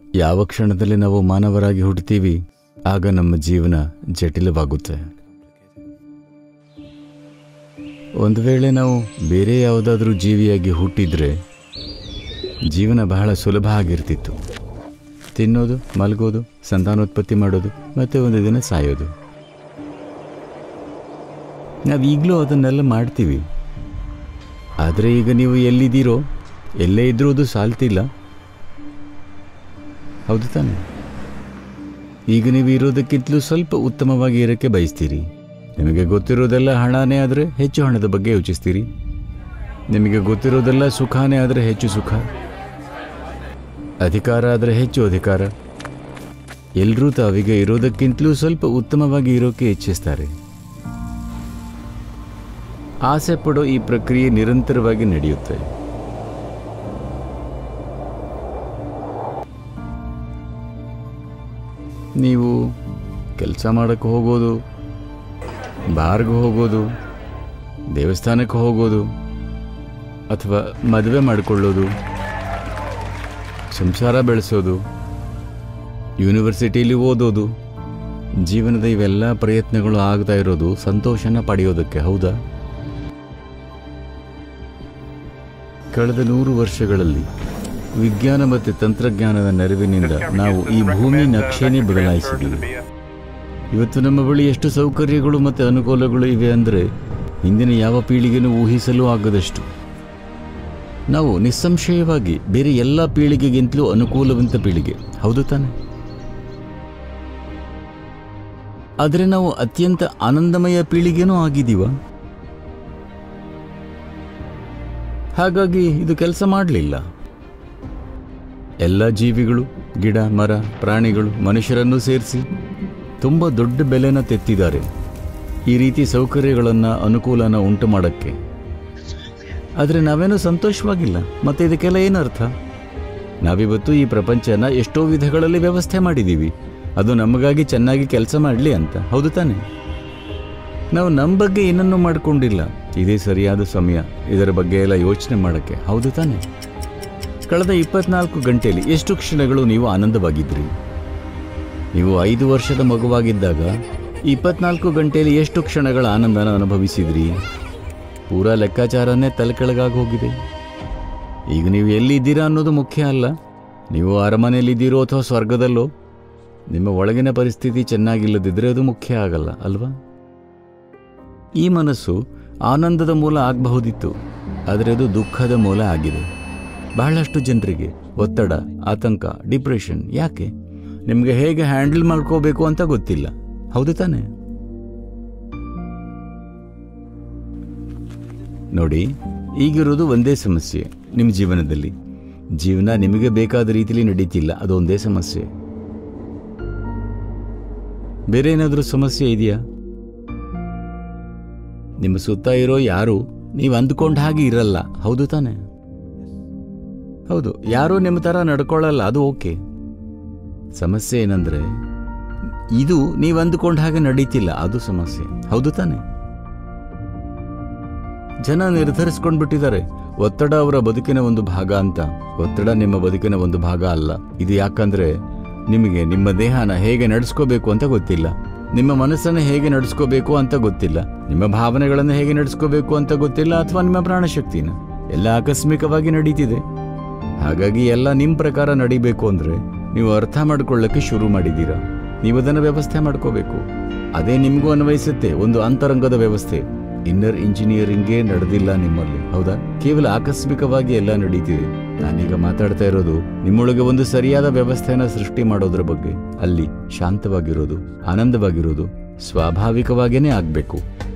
ಯಾವ ಕ್ಷಣದಲ್ಲಿ ನಾವು ಮಾನವರಾಗಿ ಹುಟ್ಟುತ್ತೀವಿ ಆಗ ನಮ್ಮ ಜೀವನ ಜಟಿಲವಾಗುತ್ತೆ ಒಂದು ವೇಳೆ ನಾವು ಬೇರೆ ಯಾವುದಾದ್ರೂ ಜೀವಿಯಾಗಿ ಹುಟ್ಟಿದ್ರೆ ಜೀವನ ಬಹಳ ಸುಲಭ ಆಗಿರ್ತಿತ್ತು ತಿನ್ನೋದು ಮಲಗೋದು ಸಂತಾನೋತ್ಪತ್ತಿ ಮಾಡೋದು ಮತ್ತೆ ಒಂದು ದಿನ ಸಾಯೋದು ನಾವು ಈಗಲೂ ಅದನ್ನೆಲ್ಲ ಮಾಡ್ತೀವಿ ಆದರೆ ಈಗ ನೀವು ಎಲ್ಲಿದ್ದೀರೋ ಎಲ್ಲೇ ಇದ್ರೂ ಅದು ಸಾಲ್ತಿಲ್ಲ ಹೌದು ತಾನೆ ಈಗ ನೀವು ಇರೋದಕ್ಕಿಂತಲೂ ಸ್ವಲ್ಪ ಉತ್ತಮವಾಗಿ ಇರೋಕ್ಕೆ ಬಯಸ್ತೀರಿ ನಿಮಗೆ ಗೊತ್ತಿರೋದೆಲ್ಲ ಹಣನೇ ಆದರೆ ಹೆಚ್ಚು ಹಣದ ಬಗ್ಗೆ ಯೋಚಿಸ್ತೀರಿ ನಿಮಗೆ ಗೊತ್ತಿರೋದೆಲ್ಲ ಸುಖಾನೇ ಆದರೆ ಹೆಚ್ಚು ಸುಖ ಅಧಿಕಾರ ಆದರೆ ಹೆಚ್ಚು ಅಧಿಕಾರ ಎಲ್ಲರೂ ತಾವೀಗ ಇರೋದಕ್ಕಿಂತಲೂ ಸ್ವಲ್ಪ ಉತ್ತಮವಾಗಿ ಇರೋಕೆ ಇಚ್ಛಿಸ್ತಾರೆ ಆಸೆ ಪಡೋ ಈ ಪ್ರಕ್ರಿಯೆ ನಿರಂತರವಾಗಿ ನಡೆಯುತ್ತೆ ನೀವು ಕೆಲಸ ಮಾಡೋಕ್ಕೆ ಹೋಗೋದು ಬಾರ್ಗೆ ಹೋಗೋದು ದೇವಸ್ಥಾನಕ್ಕೆ ಹೋಗೋದು ಅಥವಾ ಮದುವೆ ಮಾಡಿಕೊಳ್ಳೋದು ಸಂಸಾರ ಬೆಳೆಸೋದು ಯೂನಿವರ್ಸಿಟಿಲಿ ಓದೋದು ಜೀವನದ ಇವೆಲ್ಲ ಪ್ರಯತ್ನಗಳು ಆಗ್ತಾ ಇರೋದು ಸಂತೋಷನ ಪಡೆಯೋದಕ್ಕೆ ಹೌದಾ ಕಳೆದ ನೂರು ವರ್ಷಗಳಲ್ಲಿ ವಿಜ್ಞಾನ ಮತ್ತು ತಂತ್ರಜ್ಞಾನದ ನೆರವಿನಿಂದ ನಾವು ಈ ಭೂಮಿ ನಕ್ಷೆನೇ ಬದಲಾಯಿಸಿದ್ದೀವಿ ಇವತ್ತು ನಮ್ಮ ಬಳಿ ಎಷ್ಟು ಸೌಕರ್ಯಗಳು ಮತ್ತು ಅನುಕೂಲಗಳು ಇವೆ ಅಂದರೆ ಹಿಂದಿನ ಯಾವ ಪೀಳಿಗೆನೂ ಊಹಿಸಲು ಆಗದಷ್ಟು ನಾವು ನಿಸ್ಸಂಶಯವಾಗಿ ಬೇರೆ ಎಲ್ಲ ಪೀಳಿಗೆಗಿಂತಲೂ ಅನುಕೂಲವಂತ ಪೀಳಿಗೆ ಹೌದು ತಾನೆ ಆದರೆ ನಾವು ಅತ್ಯಂತ ಆನಂದಮಯ ಪೀಳಿಗೆನೂ ಆಗಿದ್ದೀವ ಹಾಗಾಗಿ ಇದು ಕೆಲಸ ಮಾಡಲಿಲ್ಲ ಎಲ್ಲ ಜೀವಿಗಳು ಗಿಡ ಮರ ಪ್ರಾಣಿಗಳು ಮನುಷ್ಯರನ್ನು ಸೇರಿಸಿ ತುಂಬ ದೊಡ್ಡ ಬೆಲೆನ ತೆತ್ತಿದ್ದಾರೆ ಈ ರೀತಿ ಸೌಕರ್ಯಗಳನ್ನು ಅನುಕೂಲನ ಉಂಟು ಮಾಡೋಕ್ಕೆ ಆದರೆ ನಾವೇನೂ ಸಂತೋಷವಾಗಿಲ್ಲ ಮತ್ತೆ ಇದಕ್ಕೆಲ್ಲ ಏನರ್ಥ ನಾವಿವತ್ತು ಈ ಪ್ರಪಂಚನ ಎಷ್ಟೋ ವಿಧಗಳಲ್ಲಿ ವ್ಯವಸ್ಥೆ ಮಾಡಿದ್ದೀವಿ ಅದು ನಮಗಾಗಿ ಚೆನ್ನಾಗಿ ಕೆಲಸ ಮಾಡಲಿ ಅಂತ ಹೌದು ತಾನೆ ನಾವು ನಮ್ಮ ಬಗ್ಗೆ ಏನನ್ನೂ ಮಾಡಿಕೊಂಡಿಲ್ಲ ಇದೇ ಸರಿಯಾದ ಸಮಯ ಇದರ ಬಗ್ಗೆ ಎಲ್ಲ ಯೋಚನೆ ಮಾಡೋಕ್ಕೆ ಹೌದು ತಾನೆ ಕಳೆದ ಇಪ್ಪತ್ನಾಲ್ಕು ಗಂಟೆಯಲ್ಲಿ ಎಷ್ಟು ಕ್ಷಣಗಳು ನೀವು ಆನಂದವಾಗಿದ್ರಿ ನೀವು ಐದು ವರ್ಷದ ಮಗುವಾಗಿದ್ದಾಗ ಇಪ್ಪತ್ನಾಲ್ಕು ಗಂಟೆಯಲ್ಲಿ ಎಷ್ಟು ಕ್ಷಣಗಳ ಆನಂದನ ಅನುಭವಿಸಿದ್ರಿ ಪೂರಾ ಲೆಕ್ಕಾಚಾರನೇ ತಲೆಕೆಳಗಾಗಿ ಹೋಗಿದೆ ಈಗ ನೀವು ಎಲ್ಲಿದ್ದೀರಾ ಅನ್ನೋದು ಮುಖ್ಯ ಅಲ್ಲ ನೀವು ಅರಮನೆಯಲ್ಲಿದ್ದೀರೋ ಅಥವಾ ಸ್ವರ್ಗದಲ್ಲೋ ನಿಮ್ಮ ಒಳಗಿನ ಪರಿಸ್ಥಿತಿ ಚೆನ್ನಾಗಿಲ್ಲದಿದ್ದರೆ ಅದು ಮುಖ್ಯ ಆಗಲ್ಲ ಅಲ್ವಾ ಈ ಮನಸ್ಸು ಆನಂದದ ಮೂಲ ಆಗಬಹುದಿತ್ತು ಆದರೆ ಅದು ದುಃಖದ ಮೂಲ ಆಗಿದೆ ಬಹಳಷ್ಟು ಜನರಿಗೆ ಒತ್ತಡ ಆತಂಕ ಡಿಪ್ರೆಷನ್ ಯಾಕೆ ನಿಮಗೆ ಹೇಗೆ ಹ್ಯಾಂಡಲ್ ಮಾಡ್ಕೋಬೇಕು ಅಂತ ಗೊತ್ತಿಲ್ಲ ಹೌದು ತಾನೆ ನೋಡಿ ಈಗಿರೋದು ಒಂದೇ ಸಮಸ್ಯೆ ನಿಮ್ಮ ಜೀವನದಲ್ಲಿ ಜೀವನ ನಿಮಗೆ ಬೇಕಾದ ರೀತಿಯಲ್ಲಿ ನಡೀತಿಲ್ಲ ಅದೊಂದೇ ಸಮಸ್ಯೆ ಬೇರೆ ಏನಾದರೂ ಸಮಸ್ಯೆ ಇದೆಯಾ ನಿಮ್ಮ ಸುತ್ತ ಇರೋ ಯಾರು ನೀವು ಅಂದ್ಕೊಂಡ ಹಾಗೆ ಇರಲ್ಲ ಹೌದು ತಾನೆ ಹೌದು ಯಾರೂ ನಿಮ್ಮ ಥರ ನಡ್ಕೊಳ್ಳಲ್ಲ ಅದು ಓಕೆ ಸಮಸ್ಯೆ ಏನಂದ್ರೆ ಇದು ನೀವು ಅಂದುಕೊಂಡ ಹಾಗೆ ನಡೀತಿಲ್ಲ ಅದು ಸಮಸ್ಯೆ ಹೌದು ತಾನೆ ಜನ ನಿರ್ಧರಿಸ್ಕೊಂಡು ಬಿಟ್ಟಿದ್ದಾರೆ ಒತ್ತಡ ಅವರ ಬದುಕಿನ ಒಂದು ಭಾಗ ಅಂತ ಒತ್ತಡ ನಿಮ್ಮ ಬದುಕಿನ ಒಂದು ಭಾಗ ಅಲ್ಲ ಇದು ಯಾಕಂದ್ರೆ ನಿಮಗೆ ನಿಮ್ಮ ದೇಹನ ಹೇಗೆ ನಡೆಸ್ಕೋಬೇಕು ಅಂತ ಗೊತ್ತಿಲ್ಲ ನಿಮ್ಮ ಮನಸ್ಸನ್ನು ಹೇಗೆ ನಡೆಸ್ಕೋಬೇಕು ಅಂತ ಗೊತ್ತಿಲ್ಲ ನಿಮ್ಮ ಭಾವನೆಗಳನ್ನು ಹೇಗೆ ನಡೆಸ್ಕೋಬೇಕು ಅಂತ ಗೊತ್ತಿಲ್ಲ ಅಥವಾ ನಿಮ್ಮ ಪ್ರಾಣಶಕ್ತಿನ ಎಲ್ಲ ಆಕಸ್ಮಿಕವಾಗಿ ನಡೀತಿದೆ ಹಾಗಾಗಿ ಎಲ್ಲ ನಿಮ್ಮ ಪ್ರಕಾರ ನಡಿಬೇಕು ಅಂದ್ರೆ ನೀವು ಅರ್ಥ ಮಾಡ್ಕೊಳ್ಳಕ್ಕೆ ಶುರು ಮಾಡಿದ್ದೀರಾ ನೀವು ಅದನ್ನು ವ್ಯವಸ್ಥೆ ಮಾಡ್ಕೋಬೇಕು ಅದೇ ನಿಮಗೂ ಅನ್ವಯಿಸುತ್ತೆ ಒಂದು ಅಂತರಂಗದ ವ್ಯವಸ್ಥೆ ಇನ್ನರ್ ಇಂಜಿನಿಯರಿಂಗೇ ನಡೆದಿಲ್ಲ ನಿಮ್ಮಲ್ಲಿ ಹೌದಾ ಕೇವಲ ಆಕಸ್ಮಿಕವಾಗಿ ಎಲ್ಲ ನಡೀತಿದೆ ನಾನೀಗ ಮಾತಾಡ್ತಾ ಇರೋದು ನಿಮ್ಮೊಳಗೆ ಒಂದು ಸರಿಯಾದ ವ್ಯವಸ್ಥೆನ ಸೃಷ್ಟಿ ಮಾಡೋದ್ರ ಬಗ್ಗೆ ಅಲ್ಲಿ ಶಾಂತವಾಗಿರೋದು ಆನಂದವಾಗಿರೋದು ಸ್ವಾಭಾವಿಕವಾಗೇನೆ ಆಗ್ಬೇಕು